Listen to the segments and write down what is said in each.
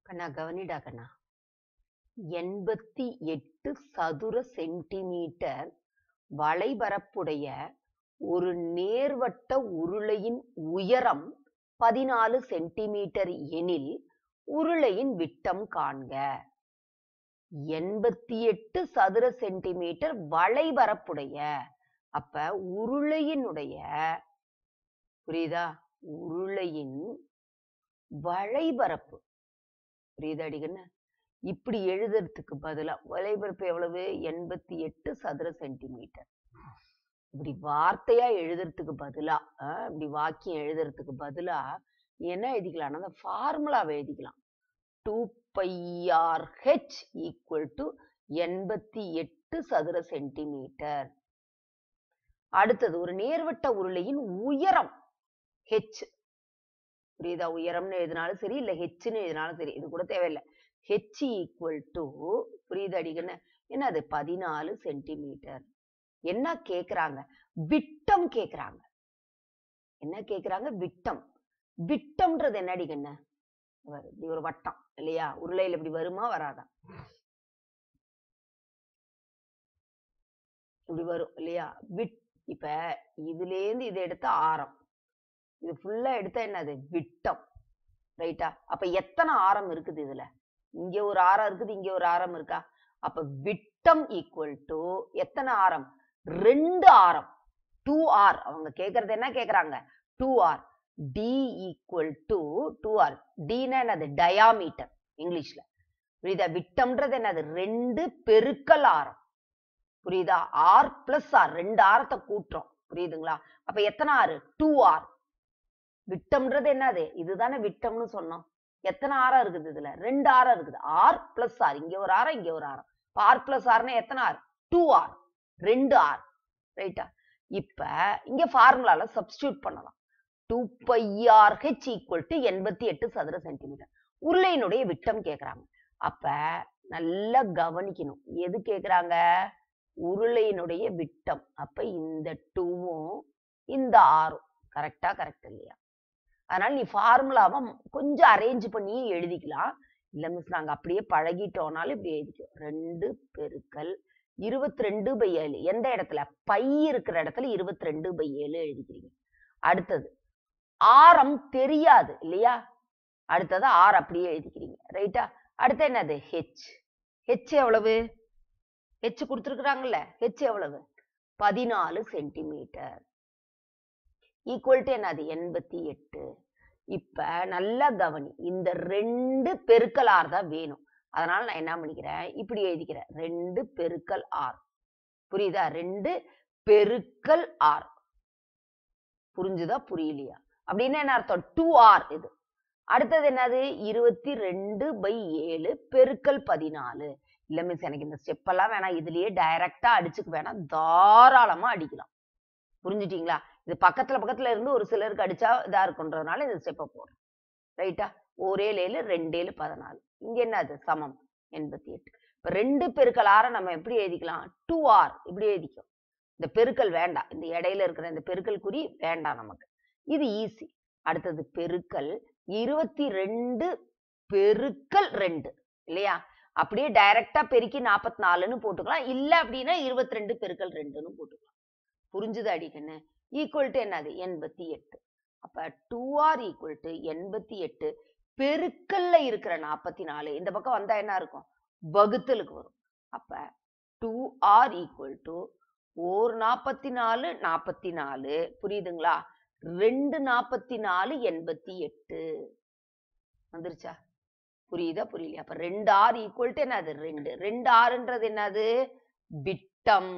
கண்ணா கவனிடா கண்ணா எண்பத்தி எட்டு சதுர சென்டிமீட்டர் வளைபரப்புடைய ஒரு நேர்வட்ட உருளையின் உயரம் பதினாலு சென்டிமீட்டர் எனில் உருளையின் விட்டம் காண்க எண்பத்தி எட்டு சதுர சென்டிமீட்டர் வளைபரப்புடைய அப்ப உருளையினுடைய புரியுதா உருளையின் வளைபரப்பு புரியுதா அடிக்கண்ணு இப்படி எழுதுறதுக்கு பதிலா வளைபரப்பு எவ்வளவு எண்பத்தி எட்டு சதுர சென்டிமீட்டர் இப்படி வார்த்தையா எழுதுறதுக்கு பதிலா அஹ், இப்படி வாக்கியம் எழுதுறதுக்கு பதிலா நீ என்ன எழுதிக்கலாம் அந்த ஃபார்முலாவை எழுதிக்கலாம் two pi R H equal to எண்பத்தி எட்டு சதுர சென்டிமீட்டர் அடுத்தது ஒரு நேர்வட்ட உருளையின் உயரம் ஹெச் புரியுதா உயரம்னு எழுதினாலும் சரி இல்ல ஹெச்னு எழுதினாலும் சரி இது கூட தேவையில்லை ஹெச் ஈக்குவல் டு புரியுது அடிக்கன்னு என்னது பதினாலு சென்டிமீட்டர் என்ன கேக்குறாங்க விட்டம் கேக்குறாங்க என்ன கேக்குறாங்க விட்டம் விட்டம்ன்றது என்ன அடிக்கண்ண இப்படி ஒரு வட்டம் இல்லையா உருளையில இப்படி வருமா வராதா இப்படி வரும் இல்லையா விட் இப்ப இதுல இருந்து இதை எடுத்த ஆரம் இது ஃபுல்லா எடுத்தா என்னது விட்டம் ரைட்டா அப்ப எத்தனை ஆரம் இருக்குது இதுல இங்க ஒரு ஆரம் இருக்குது இங்க ஒரு ஆரம் இருக்கா அப்ப விட்டம் ஈக்குவல் டு எத்தனை ஆரம் ரெண்டு ஆரம் டூ ஆர் அவங்க கேக்குறது என்ன கேக்குறாங்க two R D equal to two R டினா என்னது டயாமீட்டர் இங்கிலீஷ்ல புரியுதா விட்டம்ன்றது என்னது ரெண்டு பெருக்கல் ஆரம் புரியுதா ஆர் பிளஸ் ஆர் ரெண்டு ஆரத்தை கூட்டுறோம் புரியுதுங்களா அப்ப எத்தனை ஆறு டூ ஆர் விட்டம்ன்றது என்னது இதுதானே விட்டம்னு சொன்னோம் எத்தனை ஆரம் இருக்குது இதுல ரெண்டு ஆரம் இருக்குது ஆர் பிளஸ் ஆர் இங்க ஒரு ஆரம் இங்க ஒரு ஆரம் ஆர் பிளஸ் ஆர்னா எத்தனை ஆர் டூ ஆர் ரெண்டு ஆர் ரைட்டா இப்ப இங்க ஃபார்முலால சப்ஸ்டியூட் பண்ணலாம் two pi R H equal to எண்பத்தி எட்டு சதுர சென்டிமீட்டர் உருளையினுடைய விட்டம் கேக்குறாங்க அப்ப நல்லா கவனிக்கணும் எது கேக்குறாங்க உருளையினுடைய விட்டம் அப்ப இந்த டூவும் இந்த ஆறும் கரெக்டா கரெக்ட் இல்லையா அதனால நீ ஃபார்முலாவை கொஞ்சம் அரேஞ்ச் பண்ணி எழுதிக்கலாம் இல்ல மிஸ் நாங்க அப்படியே பழகிட்டோம்னாலும் இப்படி எழுதிக்கோ ரெண்டு பெருக்கல் இருபத்தி ரெண்டு பை ஏழு எந்த இடத்துல பை இருக்கிற இடத்துல இருபத்தி ரெண்டு பை ஏழு எழுதிக்கிறீங்க அடுத்தது ஆரம் தெரியாது இல்லையா அடுத்தது ஆர் அப்படியே எழுதிக்கிறீங்க ரைட்டா அடுத்து என்னது ஹெச் ஹெச் எவ்வளவு ஹெச் கொடுத்துருக்குறாங்கல்ல ஹெச் எவ்வளவு பதினாலு சென்டிமீட்டர் ஈக்குவல் டு என்னது எண்பத்தி எட்டு இப்ப நல்லா கவனி இந்த ரெண்டு பெருக்கல் ஆர் தான் வேணும் அதனால நான் என்ன பண்ணிக்கிறேன் இப்படி எழுதிக்கிறேன் ரெண்டு பெருக்கல் ஆர் புரியுதா ரெண்டு பெருக்கல் ஆர் புரிஞ்சுதா புரியலையா அப்படின்னா என்ன அர்த்தம் டூ ஆர் இது அடுத்தது என்னது இருபத்தி ரெண்டு பை ஏழு பெருக்கல் பதினாலு இல்ல மிஸ் எனக்கு இந்த ஸ்டெப் எல்லாம் வேணாம் இதுலயே டைரக்டா அடிச்சுக்க வேணாம் தாராளமா அடிக்கலாம் புரிஞ்சுட்டீங்களா இது பக்கத்துல பக்கத்துல இருந்து ஒரு சிலருக்கு அடிச்சா இதா இருக்குன்றதுனால இந்த ஸ்டெப்பை போடுறேன் ரைட்டா ஒரேழு ஏழு ரெண்டேழு பதினாலு இங்க என்னது சமம் எண்பத்தி எட்டு இப்ப ரெண்டு பெருக்கல் ஆற நம்ம எப்படி எழுதிக்கலாம் டூ ஆர் இப்படி எழுதிக்கும் இந்த பெருக்கல் வேண்டாம் இந்த இடையில இருக்கிற இந்த பெருக்கல் குறி வேண்டாம் நமக்கு இது ஈஸி அடுத்தது பெருக்கல் இருபத்தி ரெண்டு பெருக்கல் ரெண்டு இல்லையா அப்படியே டைரக்டா பெருக்கி நாற்பத்தி நாலுன்னு போட்டுக்கலாம் இல்ல அப்படின்னா இருபத்தி ரெண்டு பெருக்கல் ரெண்டுன்னு போட்டுக்கலாம் புரிஞ்சுது அடிக்கண்ணு ஈக்குவல் டு என்னது எண்பத்தி எட்டு அப்ப டூ ஆர் ஈக்குவல் டு எண்பத்தி எட்டு பெருக்கல்ல இருக்கிற நாற்பத்தி நாலு இந்த பக்கம் வந்தா என்ன இருக்கும் வகுத்தலுக்கு வரும் அப்ப டூ ஆர் ஈக்குவல் டு ஒரு நாற்பத்தி நாலு நாற்பத்தி நாலு புரியுதுங்களா ரெண்டு நாற்பத்தி நாலு எண்பத்தி எட்டு வந்துருச்சா புரியுதா புரியலையா அப்ப ரெண்டு ஆர் ஈக்குவல் டு என்னது ரெண்டு ரெண்டு ஆறுன்றது என்னது விட்டம்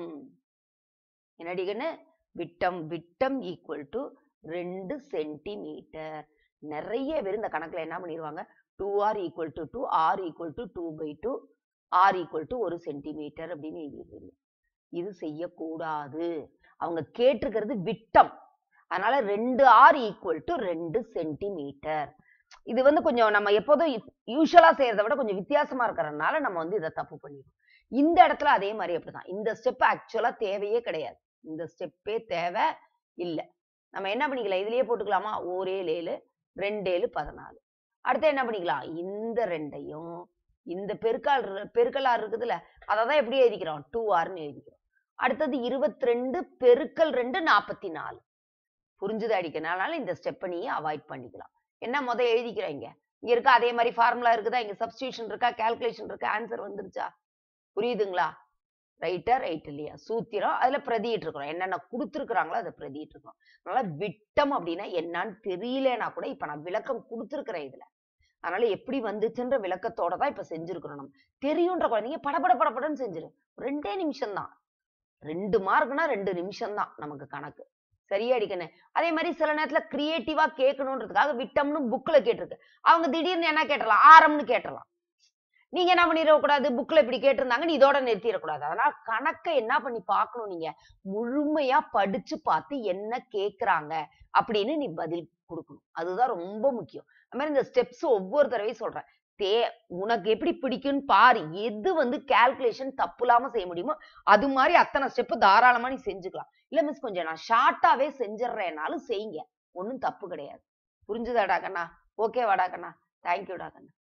என்னடிகன்னு விட்டம் விட்டம் ஈக்குவல் டு ரெண்டு சென்டிமீட்டர் நிறைய பேர் இந்த கணக்குல என்ன பண்ணிடுவாங்க two R equal to two R equal to two pi two R equal to ஒரு சென்டிமீட்டர் அப்படின்னு எழுதிடுவீங்க இது செய்யக்கூடாது அவங்க கேட்டிருக்கிறது விட்டம் அதனால ரெண்டு ஆர் ஈக்குவல் டு ரெண்டு சென்டிமீட்டர் இது வந்து கொஞ்சம் நம்ம எப்போதும் யூஸ்வலா செய்யறதை விட கொஞ்சம் வித்தியாசமா இருக்கிறதுனால நம்ம வந்து இதை தப்பு பண்ணிடுவோம் இந்த இடத்துல அதே மாதிரி அப்படிதான் இந்த ஸ்டெப் ஆக்சுவலா தேவையே கிடையாது இந்த ஸ்டெப்பே தேவை இல்லை நம்ம என்ன பண்ணிக்கலாம் இதுலயே போட்டுக்கலாமா ஓரேழு ஏழு ரெண்டேழு பதினாலு அடுத்து என்ன பண்ணிக்கலாம் இந்த ரெண்டையும் இந்த பெருக்கால் இரு- பெருக்கலார் இருக்குதுல்ல அதை தான் எப்படி எழுதிக்கிறோம் டூ ஆர்னு எழுதிக்கிறோம் அடுத்தது இருபத்தி ரெண்டு பெருக்கல் ரெண்டு நாற்பத்தி நாலு புரிஞ்சுது அடிக்கிறனால இந்த ஸ்டெப்பை நீ அவாய்ட் பண்ணிக்கலாம் என்ன முத எழுதிக்கிறோம் இங்க இங்க இருக்கா அதே மாதிரி ஃபார்முலா இருக்குதா இங்க சப்ஸ்டியூஷன் இருக்கா கால்குலேஷன் இருக்கா ஆன்சர் வந்துருச்சா புரியுதுங்களா ரைட்டா ரைட் இல்லையா சூத்திரம் அதுல பிரதிட்டு இருக்கிறோம் என்னென்ன கொடுத்துருக்குறாங்களோ அதை பிரதிட்டு இருக்கிறோம் அதனால விட்டம் அப்படின்னா என்னன்னு தெரியலனா கூட இப்ப நான் விளக்கம் கொடுத்துருக்கிறேன் இதுல அதனால எப்படி வந்துச்சுன்ற விளக்கத்தோட தான் இப்ப செஞ்சிருக்கிறோம் நம்ம தெரியுன்ற குழந்தைங்க படபட படபடன்னு செஞ்சிரு ரெண்டே நிமிஷம் தான் ரெண்டு மார்க்னா ரெண்டு நிமிஷம் தான் நமக்கு கணக்கு சரியா அடிக்கணும் அதே மாதிரி சில நேரத்துல கிரியேட்டிவா கேட்கணுன்றதுக்காக விட்டம்னு புக்ல கேட்டிருக்கு அவங்க திடீர்னு என்ன கேட்டலாம் ஆரம்னு கேட்டலாம் நீங்க என்ன பண்ணிடக்கூடாது புக்ல இப்படி கேட்டிருந்தாங்க நீ இதோட நிறுத்திடக்கூடாது அதனால கணக்கை என்ன பண்ணி பார்க்கணும் நீங்க முழுமையா படிச்சு பார்த்து என்ன கேக்குறாங்க அப்படின்னு நீ பதில் கொடுக்கணும் அதுதான் ரொம்ப முக்கியம் அது மாதிரி இந்த ஸ்டெப்ஸ் ஒவ்வொரு தடவையும் சொல்றேன் தே உனக்கு எப்படி பிடிக்கும்னு பாரு எது வந்து கால்குலேஷன் தப்பு இல்லாம செய்ய முடியுமோ அது மாதிரி அத்தனை ஸ்டெப் தாராளமா நீ செஞ்சுக்கலாம் இல்ல மிஸ் கொஞ்சம் நான் ஷார்ட்டாவே செஞ்சிடுறேன்னாலும் செய்யுங்க ஒண்ணும் தப்பு கிடையாது புரிஞ்சுதாடா கண்ணா ஓகேவாடா கண்ணா தேங்க்யூடா கண்ணா